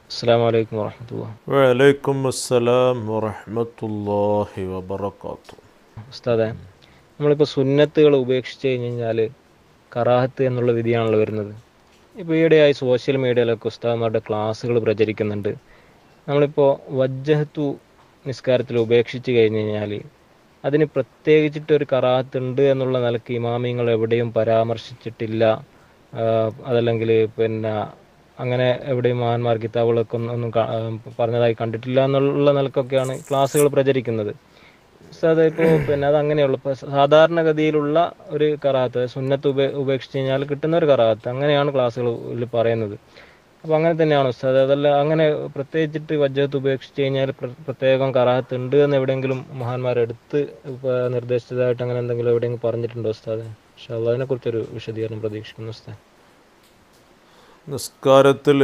അസ്സാം വലൈക്കും വാഹമത്തുള്ള വലൈക്കും അസ്സലാം വറഹ്മത്തുള്ളാഹി വബറകാത്തു ഉസ്താദെ നമ്മളിപ്പോൾ സുന്നത്തുകൾ ഉപേക്ഷിച്ച് കഴിഞ്ഞ് കഴിഞ്ഞാൽ കറാഹത്ത് എന്നുള്ള വിധിയാണല്ലോ വരുന്നത് ഇപ്പോൾ ഈയിടെയായി സോഷ്യൽ മീഡിയയിലൊക്കെ ഉസ്താദന്മാരുടെ ക്ലാസ്സുകൾ പ്രചരിക്കുന്നുണ്ട് നമ്മളിപ്പോൾ വജ്ജഹത്തു നിസ്കാരത്തിൽ ഉപേക്ഷിച്ച് കഴിഞ്ഞ് കഴിഞ്ഞാൽ അതിന് പ്രത്യേകിച്ചിട്ട് ഒരു കറാഹത്ത് ഉണ്ട് എന്നുള്ള നിലക്ക് ഇമാമിങ്ങൾ എവിടെയും പരാമർശിച്ചിട്ടില്ല ആഹ് അതല്ലെങ്കിൽ പിന്നെ അങ്ങനെ എവിടെയും മഹാന്മാർ കിതാബുകളൊക്കെ ഒന്നും ഒന്നും കാ- ആഹ് പറഞ്ഞതായി കണ്ടിട്ടില്ല എന്നുള്ള നിലക്കൊക്കെയാണ് ക്ലാസ്സുകൾ പ്രചരിക്കുന്നത് ഉസ്താദ് ഇപ്പോൾ പിന്നെ അത് അങ്ങനെയുള്ളൂ ഇപ്പോൾ സാധാരണഗതിയിലുള്ള ഒരു കറാത്ത് സുന്നത്ത് ഉപേ ഉപേക്ഷിച്ച് കഴിഞ്ഞാൽ കിട്ടുന്ന ഒരു കറാത്ത് അങ്ങനെയാണ് ക്ലാസ്സുകളിൽ പറയുന്നത് അപ്പോൾ അങ്ങനെ തന്നെയാണ് ഉസ്താദ് അതല്ല അങ്ങനെ പ്രത്യേകിച്ചിട്ട് വജ്ജത്ത് ഉപേക്ഷിച്ച് കഴിഞ്ഞാൽ പ്ര- പ്രത്യേകം കറാത്ത് ഉണ്ട് എന്ന് എവിടെയെങ്കിലും മഹാന്മാർ എടുത്ത് ഇപ്പോൾ നിർദ്ദേശിച്ചതായിട്ട് അങ്ങനെ എന്തെങ്കിലും എവിടെയെങ്കിലും പറഞ്ഞിട്ടുണ്ടോ ഉസ്താദ് പക്ഷേ അതിനെക്കുറിച്ചൊരു വിശദീകരണം പ്രതീക്ഷിക്കുന്നു ഉസ്താദ് നിസ്കാരത്തിൽ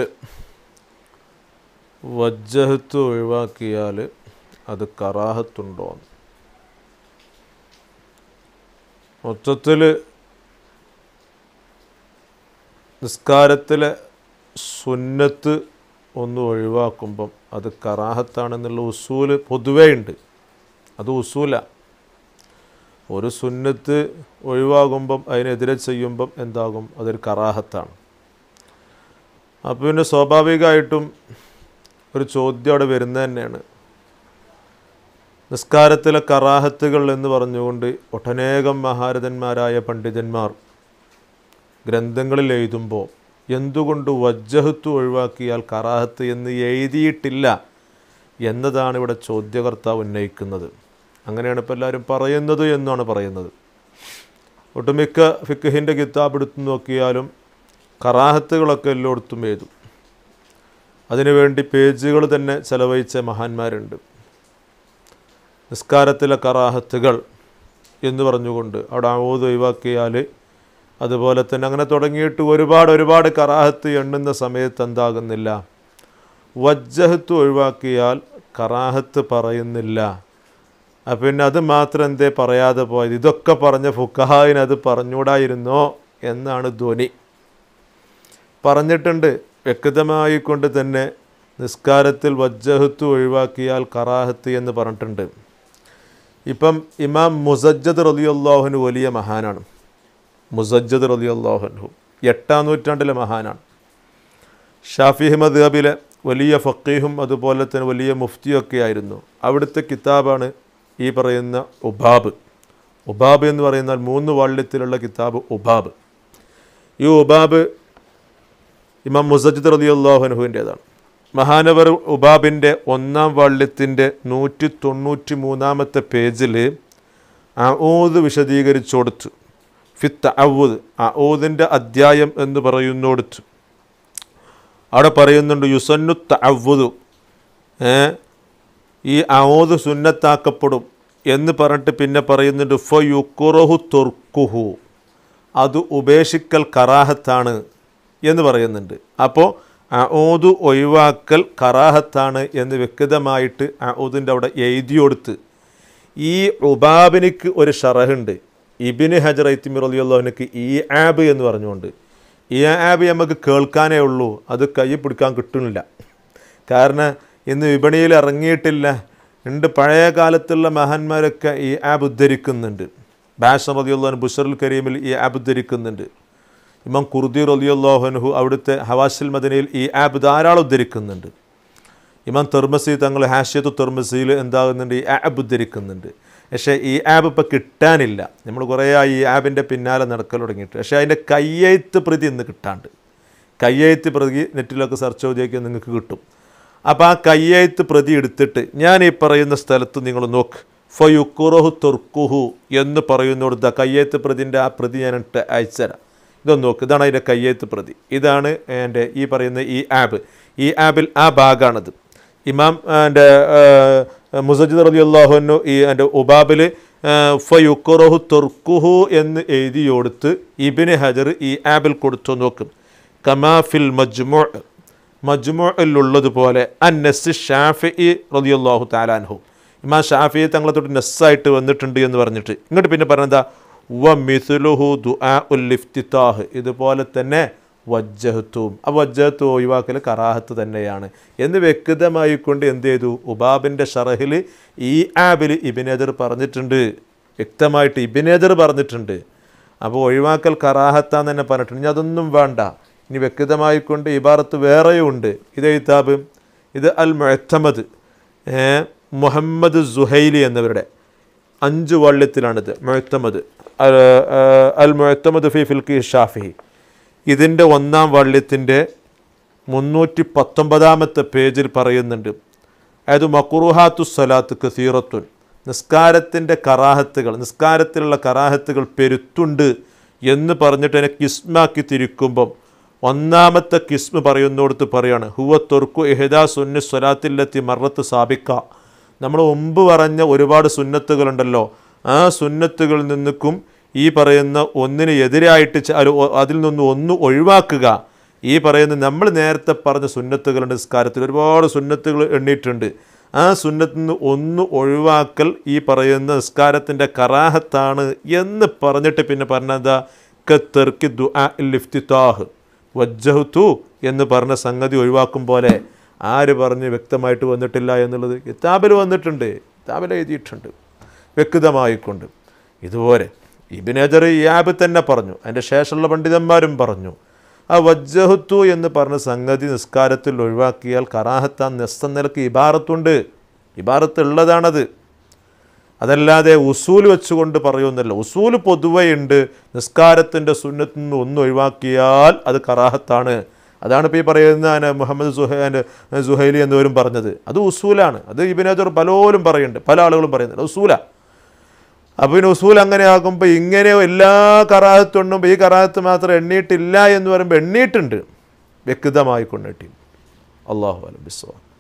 വജ്ജഹത്ത് ഒഴിവാക്കിയാൽ അത് കറാഹത്തുണ്ടോ മൊത്തത്തിൽ നിസ്കാരത്തിലെ സുന്നത്ത് ഒന്ന് ഒഴിവാക്കുമ്പം അത് കറാഹത്താണെന്നുള്ള ഉസൂല് പൊതുവേ ഉണ്ട് അത് ഉസൂല ഒരു സുന്നത്ത് ഒഴിവാകുമ്പം അതിനെതിരെ ചെയ്യുമ്പം എന്താകും അതൊരു കറാഹത്താണ് അപ്പോൾ പിന്നെ സ്വാഭാവികമായിട്ടും ഒരു ചോദ്യം അവിടെ വരുന്നത് തന്നെയാണ് നിസ്കാരത്തിലെ കറാഹത്തുകൾ എന്ന് പറഞ്ഞുകൊണ്ട് ഒട്ടനേകം മഹാരഥന്മാരായ പണ്ഡിതന്മാർ ഗ്രന്ഥങ്ങളിൽ എഴുതുമ്പോൾ എന്തുകൊണ്ട് വജ്ജഹത്ത് ഒഴിവാക്കിയാൽ കറാഹത്ത് എന്ന് എഴുതിയിട്ടില്ല എന്നതാണ് ഇവിടെ ചോദ്യകർത്താവ് ഉന്നയിക്കുന്നത് അങ്ങനെയാണ് ഇപ്പോൾ എല്ലാവരും പറയുന്നത് എന്നാണ് പറയുന്നത് ഒട്ടുമിക്ക ഫിഖഹിൻ്റെ കിതാബ് എടുത്തു നോക്കിയാലും കറാഹത്തുകളൊക്കെ എല്ലായിടത്തും എഴുതും അതിനുവേണ്ടി പേജുകൾ തന്നെ ചെലവഴിച്ച മഹാന്മാരുണ്ട് നിസ്കാരത്തിലെ കറാഹത്തുകൾ എന്ന് പറഞ്ഞുകൊണ്ട് അവിടെ ആവോത് ഒഴിവാക്കിയാൽ അതുപോലെ തന്നെ അങ്ങനെ തുടങ്ങിയിട്ട് ഒരുപാട് ഒരുപാട് കറാഹത്ത് എണ്ണുന്ന സമയത്ത് എന്താകുന്നില്ല വജ്ജഹത്ത് ഒഴിവാക്കിയാൽ കറാഹത്ത് പറയുന്നില്ല അപ്പം പിന്നെ അത് മാത്രം എന്തേ പറയാതെ പോയത് ഇതൊക്കെ പറഞ്ഞ ഫുക്കഹായിന് അത് പറഞ്ഞുകൂടായിരുന്നോ എന്നാണ് ധ്വനി പറഞ്ഞിട്ടുണ്ട് വ്യക്തമായി കൊണ്ട് തന്നെ നിസ്കാരത്തിൽ വജ്ജഹത്ത് ഒഴിവാക്കിയാൽ കറാഹത്ത് എന്ന് പറഞ്ഞിട്ടുണ്ട് ഇപ്പം ഇമാം മുസജ്ജദ് റലിയുള്ളാഹുന് വലിയ മഹാനാണ് മുസജ്ജദ് റലിയുള്ളാഹുനു എട്ടാം നൂറ്റാണ്ടിലെ മഹാനാണ് ഷാഫി മദ്ഹബിലെ വലിയ ഫക്കീഹും അതുപോലെ തന്നെ വലിയ മുഫ്തിയൊക്കെ ആയിരുന്നു അവിടുത്തെ കിതാബാണ് ഈ പറയുന്ന ഉബാബ് ഉബാബ് എന്ന് പറയുന്നാൽ മൂന്ന് വാള്യത്തിലുള്ള കിതാബ് ഉബാബ് ഈ ഉബാബ് ഇമാം മുസജിദ് റലി അള്ളാഹുനുഹുവിൻ്റേതാണ് മഹാനവർ ഉബാബിൻ്റെ ഒന്നാം വാള്യത്തിൻ്റെ നൂറ്റി തൊണ്ണൂറ്റി മൂന്നാമത്തെ പേജിൽ അഊദ് വിശദീകരിച്ചു കൊടുത്തു ഫിത്ത് അവൂദ് അഊദിൻ്റെ അധ്യായം എന്ന് പറയുന്നോടുത്ത് അവിടെ പറയുന്നുണ്ട് യുസന്നു തഅവ്വുദു ഏ ഈ അഊദ് സുന്നത്താക്കപ്പെടും എന്ന് പറഞ്ഞിട്ട് പിന്നെ പറയുന്നുണ്ട് ഫ യുക്കുറഹു തുർക്കുഹു അത് ഉപേക്ഷിക്കൽ കറാഹത്താണ് എന്ന് പറയുന്നുണ്ട് അപ്പോൾ അഊദ് ഒഴിവാക്കൽ കറാഹത്താണ് എന്ന് വ്യക്തമായിട്ട് അഊദിൻ്റെ അവിടെ എഴുതി കൊടുത്ത് ഈ ഉബാബിനിക്ക് ഒരു ഷറഹുണ്ട് ഇബിന് ഹജർ ഐത്തിമിർ അലിയുള്ളവനക്ക് ഈ ആബ് എന്ന് പറഞ്ഞുകൊണ്ട് ഈ ആബ് നമുക്ക് കേൾക്കാനേ ഉള്ളൂ അത് കൈ പിടിക്കാൻ കിട്ടുന്നില്ല കാരണം ഇന്ന് വിപണിയിൽ ഇറങ്ങിയിട്ടില്ല ഉണ്ട് പഴയ കാലത്തുള്ള മഹാന്മാരൊക്കെ ഈ ആബ് ഉദ്ധരിക്കുന്നുണ്ട് ബാഷ റലിയുള്ളവൻ ബുഷറുൽ കരീമിൽ ഈ ആബ് ഉദ്ധരിക്കുന്നുണ്ട് ഇമാം കുർദി റലിയുള്ളാഹുനഹു അവിടുത്തെ ഹവാസിൽ മദനയിൽ ഈ ആബ് ധാരാളം ഉദ്ധരിക്കുന്നുണ്ട് ഇമാം തെർമസി തങ്ങൾ ഹാഷ്യത്തു തെർമസിയിൽ എന്താകുന്നുണ്ട് ഈ ആബ് ഉദ്ധരിക്കുന്നുണ്ട് പക്ഷേ ഈ ആപ്പ് ഇപ്പോൾ കിട്ടാനില്ല നമ്മൾ കുറേ ആയി ഈ ആപ്പിൻ്റെ പിന്നാലെ നടക്കൽ തുടങ്ങിയിട്ട് പക്ഷേ അതിൻ്റെ കയ്യെഴുത്ത് പ്രതി ഇന്ന് കിട്ടാണ്ട് കയ്യെഴുത്ത് പ്രതി നെറ്റിലൊക്കെ സെർച്ച് ചെയ്തേക്ക് നിങ്ങൾക്ക് കിട്ടും അപ്പോൾ ആ കയ്യെഴുത്ത് പ്രതി എടുത്തിട്ട് ഞാൻ ഈ പറയുന്ന സ്ഥലത്ത് നിങ്ങൾ നോക്ക് ഫയുക്കുറഹു തുർക്കുഹു എന്ന് പറയുന്നിടത്ത് ആ കയ്യെഴുത്ത് പ്രതിൻ്റെ ആ പ്രതി ഞാൻ ഇട്ട് അയച്ചുതരാം ഇതൊന്ന് നോക്ക് ഇതാണ് അതിൻ്റെ കയ്യെഴുത്ത് പ്രതി ഇതാണ് എൻ്റെ ഈ പറയുന്ന ഈ ആപ്പ് ഈ ആപ്പിൽ ആ ഭാഗമാണത് ഇമാം എൻ്റെ മുസജിദ് റലി അള്ളാഹുനു ഈ എൻ്റെ ഉബാബിൽ ഫയുക്കുറഹു തുർക്കുഹു എന്ന് എഴുതി കൊടുത്ത് ഇബിന് ഹജർ ഈ ആപ്പിൽ കൊടുത്തു നോക്കും കമാഫിൽ മജ്മു മജ്മുയിലുള്ളതുപോലെ അൻ നസ് ഷാഫി റലി അള്ളാഹു താലാൻഹു ഇമാം ഷാഫി തങ്ങളെ തൊട്ട് നെസ്സായിട്ട് വന്നിട്ടുണ്ട് എന്ന് പറഞ്ഞിട്ട് ഇങ്ങോട്ട് പിന്നെ പറഞ്ഞതാ വ മിഥുലുഹു ദുആ ഉൽ ഇഫ്തിതാഹ് ഇതുപോലെ തന്നെ വജ്ജഹത്തും ആ വജ്ജഹത്ത് ഒഴിവാക്കൽ കറാഹത്ത് തന്നെയാണ് എന്ന് വ്യക്തമായിക്കൊണ്ട് എന്ത് ചെയ്തു ഉബാബിൻ്റെ ഷറഹിൽ ഈ ആബിൽ ഇബിനേദർ പറഞ്ഞിട്ടുണ്ട് വ്യക്തമായിട്ട് ഇബിനേദർ പറഞ്ഞിട്ടുണ്ട് അപ്പോൾ ഒഴിവാക്കൽ കറാഹത്താന്ന് തന്നെ പറഞ്ഞിട്ടുണ്ട് ഇനി അതൊന്നും വേണ്ട ഇനി വ്യക്തമായിക്കൊണ്ട് ഇബാറത്ത് വേറെയും ഉണ്ട് ഇത് എഴുത്താബ് ഇത് അൽ മുഴത്തമത് മുഹമ്മദ് സുഹൈലി എന്നിവരുടെ അഞ്ച് വള്ളിത്തിലാണിത് മുഴത്തമത് അൽ മുഴത്തമത് ഫി ഫിൽക്കി ഷാഫി ഇതിൻ്റെ ഒന്നാം വള്ളിത്തിൻ്റെ മുന്നൂറ്റി പത്തൊമ്പതാമത്തെ പേജിൽ പറയുന്നുണ്ട് അതായത് മക്കുറുഹാത്തു സലാത്ത് കസീറത്തുൻ നിസ്കാരത്തിൻ്റെ കറാഹത്തുകൾ നിസ്കാരത്തിലുള്ള കറാഹത്തുകൾ പെരുത്തുണ്ട് എന്ന് പറഞ്ഞിട്ട് അതിനെ കിസ്മാക്കി തിരിക്കുമ്പം ഒന്നാമത്തെ കിസ്മ പറയുന്നിടത്ത് പറയാണ് ഹുവ തൊർക്കു എഹദാ സുന്ന സ്വലാത്തിലെത്തി മറത്ത് സാബിക്ക നമ്മൾ മുമ്പ് പറഞ്ഞ ഒരുപാട് സുന്നത്തുകളുണ്ടല്ലോ ആ സുന്നത്തുകളിൽ നിന്നും ഈ പറയുന്ന ഒന്നിന് എതിരായിട്ട് ച- ഒരു ഒ- അതിൽ നിന്ന് ഒന്ന് ഒഴിവാക്കുക ഈ പറയുന്ന നമ്മൾ നേരത്തെ പറഞ്ഞ സുന്നത്തുകളുണ്ട് നിസ്കാരത്തിൽ ഒരുപാട് സുന്നത്തുകൾ എണ്ണിയിട്ടുണ്ട് ആ സുന്നത്തിൽ നിന്ന് ഒന്ന് ഒഴിവാക്കൽ ഈ പറയുന്ന നിസ്കാരത്തിൻ്റെ കറാഹത്താണ് എന്ന് പറഞ്ഞിട്ട് പിന്നെ പറഞ്ഞതാ കത്തെർക്കി ദുആ ലിഫ്തിത്താഹ് വജ്ജഹുത്തു എന്ന് പറഞ്ഞ സംഗതി ഒഴിവാക്കും പോലെ ആര് പറഞ്ഞ് വ്യക്തമായിട്ട് വന്നിട്ടില്ല എന്നുള്ളത് കിതാബിൽ വന്നിട്ടുണ്ട് കിതാബിൽ എഴുതിയിട്ടുണ്ട് വ്യക്തമായിക്കൊണ്ട് ഇതുപോലെ ഇബിനജർ ഇയാബ് തന്നെ പറഞ്ഞു അതിൻ്റെ ശേഷമുള്ള പണ്ഡിതന്മാരും പറഞ്ഞു ആ വജ്ജഹുത്തു എന്ന് പറഞ്ഞ സംഗതി നിസ്കാരത്തിൽ ഒഴിവാക്കിയാൽ കറാഹത്താൻ നെസ്ത നിലക്ക് ഇബാറത്തുണ്ട് ഇബാറത്ത് ഉള്ളതാണത് അതല്ലാതെ ഉസൂൽ വെച്ചുകൊണ്ട് പറയുന്നില്ല ഉസൂൽ പൊതുവെ ഉണ്ട് നിസ്കാരത്തിൻ്റെ സുന്നത്തിൽ നിന്ന് ഒന്ന് ഒഴിവാക്കിയാൽ അത് കറാഹത്താണ് അതാണ് ഇപ്പോൾ ഈ പറയുന്ന ആന മുഹമ്മദ് സുഹൈൻ സുഹൈലി എന്നിവരും പറഞ്ഞത് അത് ഉസൂലാണ് അത് ഇബിനജർ പലരും പറയുന്നുണ്ട് പല ആളുകളും പറയുന്നുണ്ട് ഉസൂലാണ് അപ്പോൾ പിന്നെ ഉസൂൽ അങ്ങനെ ആകുമ്പോൾ ഇങ്ങനെ എല്ലാ കറാഹത്തും എണ്ണുമ്പോൾ ഈ കറാഹത്ത് മാത്രം എണ്ണിയിട്ടില്ല എന്ന് പറയുമ്പോൾ എണ്ണിയിട്ടുണ്ട് വ്യക്തമായി കൊണ്ടെട്ടി അള്ളാഹു അലം ബിസ്വാ